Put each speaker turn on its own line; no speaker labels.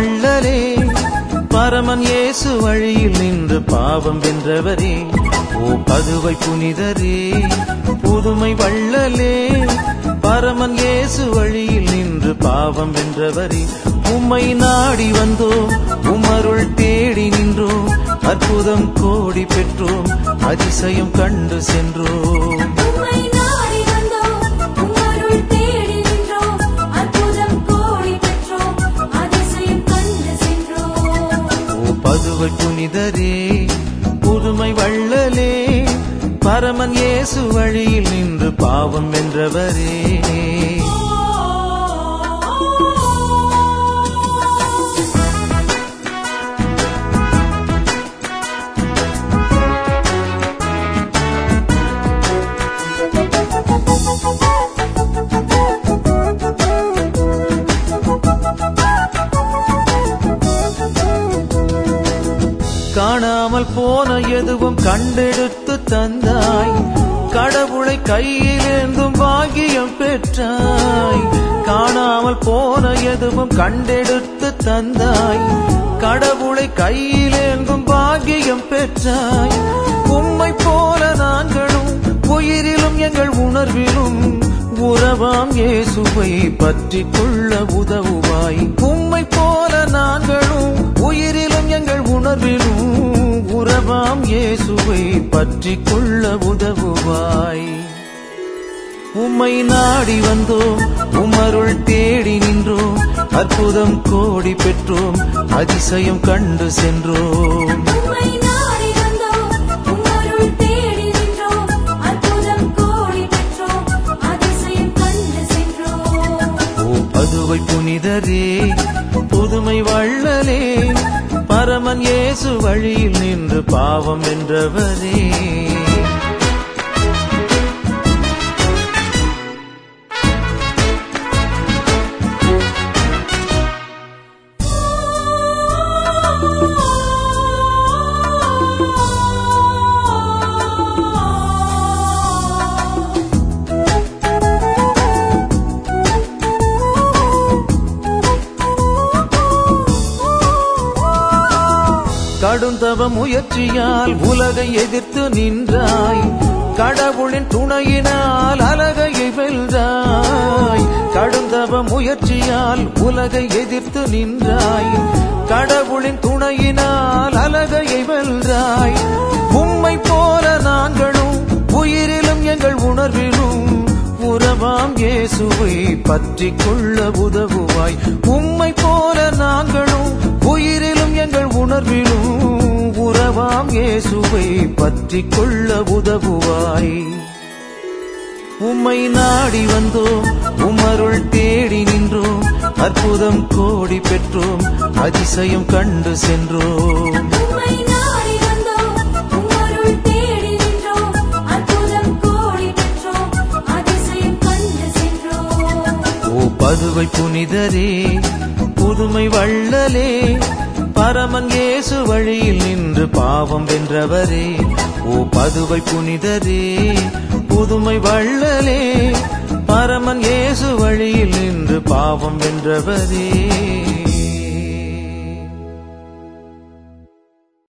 வள்ளலே பரமன் இயேசு வழியில் நின்று பாவம் வென்றவரே ஓ பதுவை புனிதரே புதுமை வள்ளலே பரமன் இயேசு வழியில் நின்று பாவம் வென்றவரே உம்மை நாடி வந்தோம் உமருள் தேடி நின்றோம் அற்புதம் கோடி பெற்றோம் அதிசயம் கண்டு சென்றோம்
உம்மை நாடி வந்தோம் உம்மருள் தேடி நின்றோம் அற்புதம் கோடி பெற்றோம் அதிசயம் கண்டு சென்றோம்
ஓ பதுவை புனிதரே புதுமை வள்ளலே பரமன் இயேசு வழியில் நின்று பாவம் வென்றவரே காணாமல் போன எதுவும் கண்டெடுத்து தந்தாய் கடவுளை கையிலேந்தும் பாக்கியம் பெற்றாய் காணாமல் போன எதுவும் கண்டெடுத்து தந்தாய் கடவுளை கையிலேந்தும் பாக்கியம் பெற்றாய் உம்மை போல நாங்களும் உயிரிலும் எங்கள் உணர்விலும் உறவாம் இயேசுவை பற்றி கொள்ள உதவுவாய் உம்மை போல நாங்களும் உயிரிலும் எங்கள் உணர்விலும் உறவாம் இயேசுவை பற்றி கொள்ள உதவுவாய் உம்மை நாடி வந்தோம் உமருள் தேடி நின்றோம் அற்புதம் கோடி பெற்றோம் அதிசயம் கண்டு சென்றோம்
உம்மை நாடி வந்தோம் உம்மருள் தேடி நின்றோம் அற்புதம் கோடி பெற்றோம் அதிசயம் கண்டு சென்றோம்
ஓ பதுவை புனிதரே புதுமை வள்ளலே பரமன் இயேசு வழியில் நின்று பாவம் வென்றவரே கடுந்தவ முயற்சியால் உலகை எதிர்த்து நின்றாய் கடவுளின் துணையினால் அலகையை வென்றாய் கடுந்தவ முயற்சியால் உலகை எதிர்த்து நின்றாய் கடவுளின் துணையினால் அலகையை வென்றாய் உம்மை போல நாங்களும் உயிரிலும் எங்கள் உணர்விலும் உறவாம் இயேசுவை பற்றி கொள்ள உதவுவாய் உம்மை போல நாங்களும் உயிரிலும் எங்கள் உணர்விலும் உறவாம் இயேசுவை பற்றி கொள்ள உதவுவாய் உம்மை நாடி வந்தோம் உமருள் தேடி நின்றோம் அற்புதம் கோடி பெற்றோம் அதிசயம் கண்டு சென்றோம்
உம்மை நாடி வந்தோம் உம்மருள் தேடி நின்றோம் அற்புதம் கோடி பெற்றோம் அதிசயம் கண்டு சென்றோம்
ஓ பதுவை புனிதரே புதுமை வள்ளலே பரமன் இயேசு வழியில் நின்று பாவம் வென்றவரே ஓ பதுவை புனிதரே புதுமை வள்ளலே பரமன் இயேசு வழியில் நின்று பாவம் வென்றவரே